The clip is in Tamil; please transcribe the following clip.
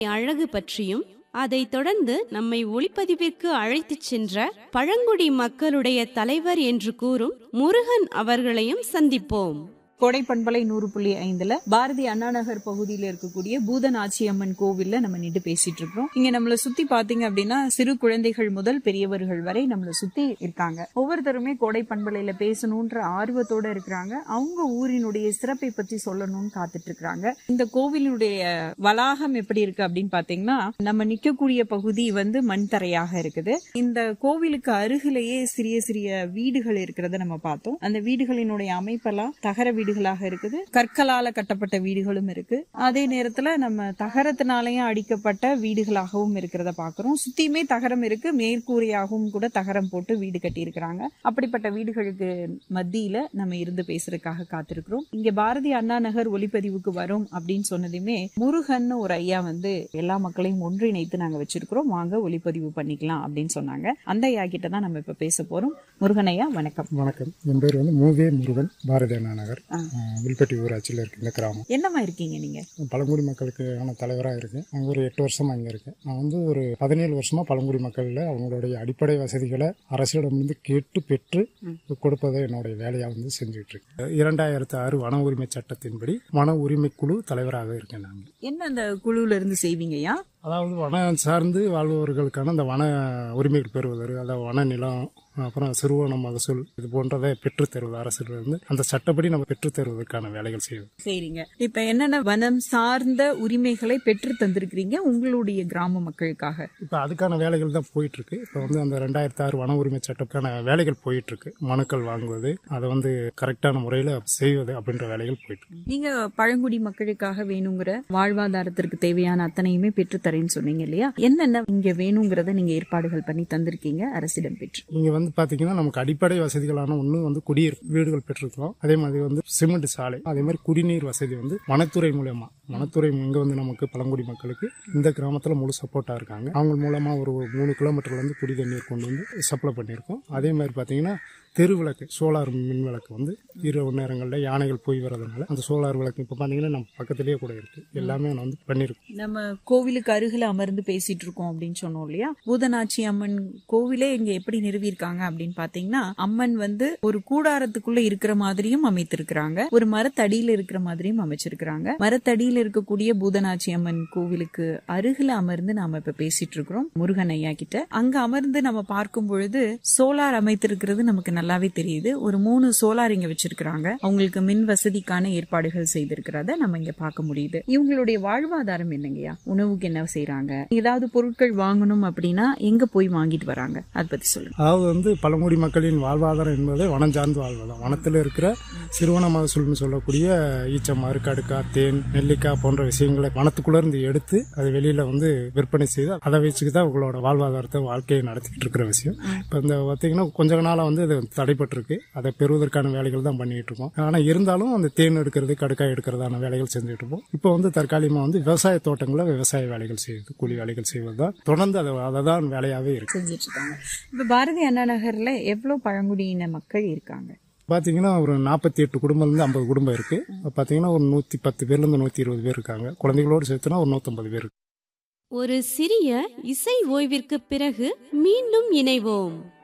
அழகு பற்றியும் அதைத் தொடர்ந்து நம்மை ஒளிப்பதிவிற்கு அழைத்துச் சென்ற பழங்குடி மக்களுடைய தலைவர் என்று கூறும் முருகன் அவர்களையும் சந்திப்போம் கோடை பண்பலை நூறு புள்ளி ஐந்துல பாரதி அண்ணா நகர் பகுதியில இருக்கக்கூடிய பூதநாச்சி அம்மன் கோவில்ல நம்ம நின்று பேசிட்டு இருக்கோம் இங்க நம்மள சுத்தி பாத்தீங்க அப்படின்னா சிறு குழந்தைகள் முதல் பெரியவர்கள் வரை நம்மள சுத்தி இருக்காங்க ஒவ்வொருத்தருமே கோடை பண்பலையில பேசணும்ன்ற ஆர்வத்தோட இருக்கிறாங்க அவங்க ஊரினுடைய சிறப்பை பத்தி சொல்லணும்னு காத்துட்டு இருக்காங்க இந்த கோவிலுடைய வளாகம் எப்படி இருக்கு அப்படின்னு பாத்தீங்கன்னா நம்ம நிக்கக்கூடிய பகுதி வந்து மண் தரையாக இருக்குது இந்த கோவிலுக்கு அருகிலேயே சிறிய சிறிய வீடுகள் இருக்கிறத நம்ம பார்த்தோம் அந்த வீடுகளினுடைய அமைப்பெல்லாம் தகர வீடுகளாக இருக்குது கற்களால கட்டப்பட்ட வீடுகளும் இருக்கு அதே நேரத்துல நம்ம தகரத்தினாலையும் அடிக்கப்பட்ட வீடுகளாகவும் இருக்கிறத பாக்குறோம் சுத்தியுமே தகரம் இருக்கு மேற்கூரையாகவும் கூட தகரம் போட்டு வீடு கட்டி இருக்கிறாங்க அப்படிப்பட்ட வீடுகளுக்கு மத்தியில நம்ம இருந்து பேசுறதுக்காக காத்திருக்கிறோம் இங்க பாரதி அண்ணா நகர் ஒளிப்பதிவுக்கு வரும் அப்படின்னு சொன்னதுமே முருகன் ஒரு ஐயா வந்து எல்லா மக்களையும் ஒன்றிணைத்து நாங்க வச்சிருக்கிறோம் வாங்க ஒளிப்பதிவு பண்ணிக்கலாம் அப்படின்னு சொன்னாங்க அந்த ஐயா கிட்ட தான் நம்ம இப்ப பேச போறோம் முருகன் ஐயா வணக்கம் வணக்கம் என் பேர் வந்து மூவே முருகன் பாரதி அண்ணா நகர் ஆ. அஹ், வில்பட்டி ஊராட்சியில் இருக்கு இந்த கிராமம் என்னமா இருக்கீங்க நீங்க பழங்குடி மக்களுக்கான தலைவராக இருக்கேன் அங்கே ஒரு எட்டு வருஷமா இங்கே இருக்கேன் நான் வந்து ஒரு பதினேழு வருஷமா பழங்குடி மக்களில் அவங்களுடைய அடிப்படை வசதிகளை அரசிடமிருந்து கேட்டு பெற்று கொடுப்பதை என்னுடைய வேலையாக வந்து செஞ்சுட்டு இருக்கேன் இரண்டாயிரத்து ஆறு வன உரிமை சட்டத்தின்படி வன உரிமை குழு தலைவராக இருக்கேன் நான் என்ன அந்த குழுல இருந்து செய்வீங்கய்யா அதாவது வனம் சார்ந்து வாழ்பவர்களுக்கான அந்த வன உரிமைகள் பெறுவதற்கு அதாவது வன நிலம் அப்புறம் சிறுவன மகசூல் இது போன்றதை பெற்றுத் தருவது அரசிலிருந்து அந்த சட்டப்படி நம்ம பெற்றுத் தருவதற்கான வேலைகள் செய்வது சரிங்க இப்ப என்னென்ன வனம் சார்ந்த உரிமைகளை பெற்று தந்திருக்கிறீங்க உங்களுடைய கிராம மக்களுக்காக இப்போ அதுக்கான வேலைகள் தான் போயிட்டு இருக்கு இப்போ வந்து அந்த ரெண்டாயிரத்தி ஆறு வன உரிமை சட்டத்துக்கான வேலைகள் போயிட்டு இருக்கு மனுக்கள் வாங்குவது அதை வந்து கரெக்டான முறையில் செய்வது அப்படின்ற வேலைகள் போயிட்டு இருக்கு நீங்க பழங்குடி மக்களுக்காக வேணுங்கிற வாழ்வாதாரத்திற்கு தேவையான அத்தனையுமே பெற்று தரேன்னு சொன்னீங்க இல்லையா என்னென்ன இங்க வேணுங்கிறத நீங்க ஏற்பாடுகள் பண்ணி தந்திருக்கீங்க அரசிடம் பெற்று இங்க வந்து பாத்தீங்கன்னா நமக்கு அடிப்படை வசதிகளான ஒண்ணு வந்து குடியிருப்பு வீடுகள் பெற்றிருக்கோம் அதே மாதிரி வந்து சிமெண்ட் சாலை அதே மாதிரி குடிநீர் வசதி வந்து வனத்துறை மூலயமா வனத்துறை இங்க வந்து நமக்கு பழங்குடி மக்களுக்கு இந்த கிராமத்துல முழு சப்போர்ட்டா இருக்காங்க அவங்க மூலமா ஒரு மூணு கிலோமீட்டர்ல இருந்து குடி தண்ணீர் கொண்டு வந்து சப்ளை பண்ணியிருக்கோம் அதே மாதிரி பாத்தீங்கன்னா தெரு விளக்கு சோலார் மின் விளக்கு வந்து இரவு நேரங்களில் யானைகள் போய் வரதுனால அந்த சோலார் விளக்கு இப்போ பார்த்தீங்கன்னா நம்ம பக்கத்திலேயே கூட இருக்கு எல்லாமே நான் வந்து பண்ணியிருக்கோம் நம்ம கோவிலுக்கு அருகில அமர்ந்து பேசிட்டு இருக்கோம் அப்படின்னு சொன்னோம் இல்லையா பூதநாச்சி அம்மன் கோவிலே இங்க எப்படி நிறுவியிருக்காங்க அப்படின்னு பாத்தீங்கன்னா அம்மன் வந்து ஒரு கூடாரத்துக்குள்ள இருக்கிற மாதிரியும் அமைத்திருக்கிறாங்க ஒரு மரத்தடியில இருக்கிற மாதிரியும் அமைச்சிருக்கிறாங்க மரத்தடியில இருக்கக்கூடிய பூதநாச்சி அம்மன் கோவிலுக்கு அருகில அமர்ந்து நாம இப்ப பேசிட்டு இருக்கிறோம் முருகன் ஐயா கிட்ட அங்க அமர்ந்து நம்ம பார்க்கும் பொழுது சோலார் அமைத்திருக்கிறது நமக்கு நல்லாவே தெரியுது ஒரு மூணு சோலார் இங்க வச்சிருக்கிறாங்க அவங்களுக்கு மின் வசதிக்கான ஏற்பாடுகள் செய்திருக்கிறத நம்ம இங்க பார்க்க முடியுது இவங்களுடைய வாழ்வாதாரம் என்னங்கய்யா உணவுக்கு என்ன செய்யறாங்க ஏதாவது பொருட்கள் வாங்கணும் அப்படின்னா எங்க போய் வாங்கிட்டு வராங்க அதை பத்தி சொல்லுங்க அதாவது வந்து பழங்குடி மக்களின் வாழ்வாதாரம் என்பது வனம் சார்ந்து வாழ்வதுதான் வனத்தில் இருக்கிற சிறுவன மகசூல்னு சொல்லக்கூடிய ஈச்சம் அருக்கடுக்கா தேன் நெல்லிக்காய் போன்ற விஷயங்களை வனத்துக்குள்ள இருந்து எடுத்து அதை வெளியில வந்து விற்பனை செய்து அதை வச்சுக்கு தான் உங்களோட வாழ்வாதாரத்தை வாழ்க்கையை நடத்திக்கிட்டு இருக்கிற விஷயம் இப்போ இந்த பார்த்தீங்கன்னா கொஞ்ச நாளாக வந்து இது தடைப்பட்டிருக்கு அதை பெறுவதற்கான வேலைகள் தான் பண்ணிட்டு இருக்கோம் ஆனால் இருந்தாலும் அந்த தேன் எடுக்கிறது கடுக்காய் எடுக்கிறதான வேலைகள் செஞ்சுட்டு இருப்போம் இப்போ வந்து தற்காலிகமாக வந்து விவசாய தோட்டங்களில் விவசாய வேலைகள் செய்வது கூலி வேலைகள் செய்வது தான் தொடர்ந்து அதை அதை தான் வேலையாகவே இருக்கு செஞ்சிட்டு இருக்காங்க இப்ப பாரதி அண்ணா நகர்ல எவ்வளவு பழங்குடியின மக்கள் இருக்காங்க பார்த்தீங்கன்னா ஒரு நாற்பத்தி எட்டு குடும்பம்லேருந்து ஐம்பது குடும்பம் இருக்கு பார்த்தீங்கன்னா ஒரு நூற்றி பத்து பேர்லேருந்து நூற்றி இருபது பேர் இருக்காங்க குழந்தைகளோடு சேர்த்துனா ஒரு நூற்றம்பது பேர் இருக்கு ஒரு சிறிய இசை ஓய்விற்கு பிறகு மீண்டும் இணைவோம்